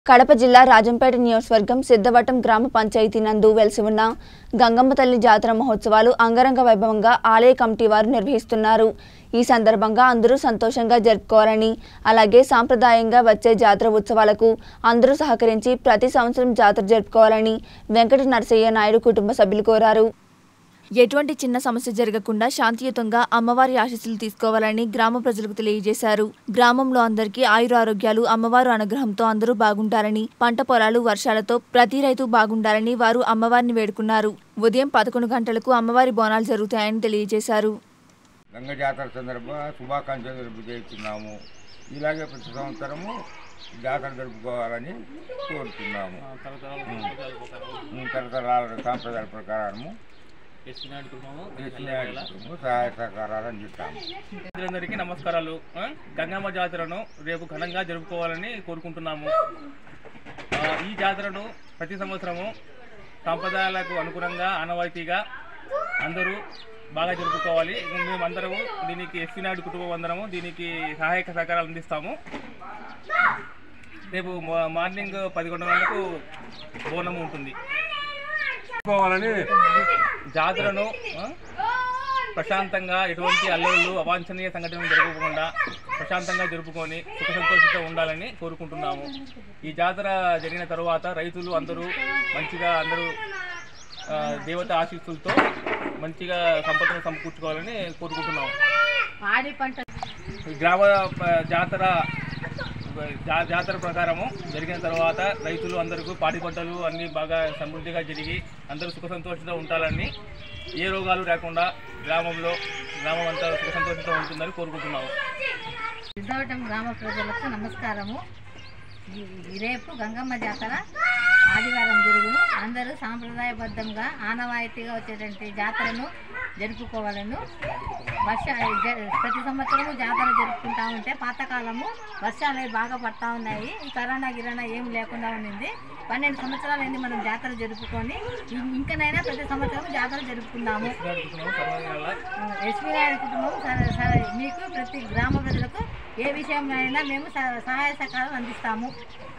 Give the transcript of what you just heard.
కడప జిల్లా రాజంపేట నియోజకవర్గం సిద్ధవటం గ్రామ పంచాయతీ నందు వెలిసి ఉన్న గంగమ్మ తల్లి జాతర మహోత్సవాలు అంగరంగ వైభవంగా ఆలయ కమిటీ వారు నిర్వహిస్తున్నారు ఈ సందర్భంగా అందరూ సంతోషంగా జరుపుకోవాలని అలాగే సాంప్రదాయంగా వచ్చే జాతర ఉత్సవాలకు అందరూ సహకరించి ప్రతి సంవత్సరం జాతర జరుపుకోవాలని వెంకట నరసయ్య నాయుడు కుటుంబ సభ్యులు కోరారు ఎటువంటి చిన్న సమస్య జరగకుండా శాంతియుతంగా అమ్మవారి ఆశీస్సులు తీసుకోవాలని గ్రామ ప్రజలకు తెలియజేశారు గ్రామంలో అందరికీ ఆయురారోగ్యాలు అమ్మవారు అనుగ్రహంతో అందరూ బాగుంటారని పంట పొలాలు వర్షాలతో ప్రతి రైతు బాగుండాలని వారు అమ్మవారిని వేడుకున్నారు ఉదయం పదకొండు గంటలకు అమ్మవారి బోనాలు జరుగుతాయని తెలియజేశారు గంగ జాతర సందర్భంగా శుభాకాంక్షలు జరుపుతున్నాము ఇలాగే ప్రతి సంవత్సరము జాతర జరుపుకోవాలని కోరుతున్నాము ఉమ్, తరతరాల సాంప్రదాయాల ప్రకారము ఎస్నాడు కుటుంబము చేసిన సహాయ సహకారాలు అందిస్తాము అందరికీ నమస్కారాలు ఆ, గంగమ్మ జాతరను రేపు ఘనంగా జరుపుకోవాలని కోరుకుంటున్నాము ఆ, ఈ జాతరను ప్రతి సంవత్సరము సాంప్రదాయాలకు అనుగుణంగా ఆనవాయితీగా అందరూ బాగా జరుపుకోవాలి మేమందరము దీనికి ఎస్సీ నాయుడు కుటుంబం అందరము దీనికి సహాయక సహకారాలు అందిస్తాము రేపు మా- మార్నింగ్ పదకొండు గంటలకు బోనం ఉంటుంది పోవాలని జాతరను ఆ, ప్రశాంతంగా ఎటువంటి అల్లర్లు అవాంఛనీయ సంఘటనలు జరగకుండా ప్రశాంతంగా జరుపుకొని సుఖ సంతోషంతో ఉండాలని కోరుకుంటున్నాము ఈ జాతర జరిగిన తరువాత రైతులు అందరూ మంచిగా అందరూ ఆ, దేవత ఆశీస్సులతో మంచిగా సంపదను సమకూర్చుకోవాలని కోరుకుంటున్నాము ఈ గ్రామ ప- జాతర జా- జాతర ప్రకారము జరిగిన తర్వాత రైతులు అందరికీ పాడి పంటలు అన్నీ బాగా సమృద్ధిగా జరిగి అందరూ సుఖ సంతోషంతో ఉంటారని ఏ రోగాలు లేకుండా గ్రామంలో గ్రామం అంతా సుఖ సంతోషంతో ఉంటుందని కోరుకుంటున్నాము సిద్ధవటం గ్రామ ప్రజలకు నమస్కారము ఈ- ఈ రేపు గంగమ్మ జాతర ఆదివారం జరుగును అందరూ సాంప్రదాయబద్ధంగా ఆనవాయితీగా వచ్చేటువంటి జాతరను జరుపుకోవాలను వర్ష జ- ప్రతి సంవత్సరము జాతర జరుపుకుంటా ఉంటే పాతకాలము వర్షాలు అవి బాగా పడతా ఉన్నాయి ఈ కరోనా గిరానా ఏం లేకుండా ఉండింది పన్నెండు సంవత్సరాలైంది మనం జాతర జరుపుకొని ఇం- ఇంకనైనా ప్రతి సంవత్సరం జాతర జరుపుకుందాము జరుపుకున్నాము సర్వజనాల ఎస్పీ గారి కుటుంబం సరే సరే మీకు ప్రతి గ్రామ ప్రజలకు ఏ విషయంలో అయినా మేము స- సహాయ సహకారం అందిస్తాము